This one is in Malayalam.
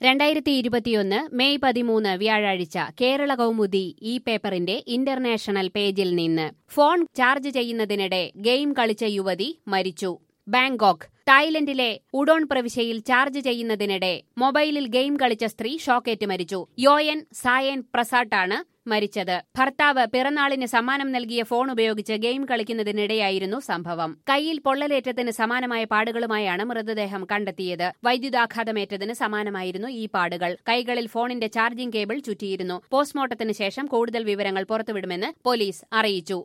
രണ്ടായിരത്തി ഇരുപത്തിയൊന്ന് മെയ് പതിമൂന്ന് വ്യാഴാഴ്ച കേരള കൗമുദി ഈ പേപ്പറിന്റെ ഇന്റർനാഷണൽ പേജിൽ നിന്ന് ഫോൺ ചാർജ് ചെയ്യുന്നതിനിടെ ഗെയിം കളിച്ച യുവതി മരിച്ചു ബാങ്കോക്ക് തായ്ലൻഡിലെ ഉഡോൺ പ്രവിശ്യയിൽ ചാർജ് ചെയ്യുന്നതിനിടെ മൊബൈലിൽ ഗെയിം കളിച്ച സ്ത്രീ ഷോക്കേറ്റ് മരിച്ചു യോയൻ സായൻ പ്രസാട്ടാണ് മരിച്ചത് ഭർത്താവ് പിറന്നാളിന് സമ്മാനം നൽകിയ ഫോൺ ഉപയോഗിച്ച് ഗെയിം കളിക്കുന്നതിനിടെയായിരുന്നു സംഭവം കയ്യിൽ പൊള്ളലേറ്റത്തിന് സമാനമായ പാടുകളുമായാണ് മൃതദേഹം കണ്ടെത്തിയത് വൈദ്യുതാഘാതമേറ്റതിന് സമാനമായിരുന്നു ഈ പാടുകൾ കൈകളിൽ ഫോണിന്റെ ചാർജിംഗ് കേബിൾ ചുറ്റിയിരുന്നു പോസ്റ്റ്മോർട്ടത്തിന് ശേഷം കൂടുതൽ വിവരങ്ങൾ പുറത്തുവിടുമെന്ന് പോലീസ് അറിയിച്ചു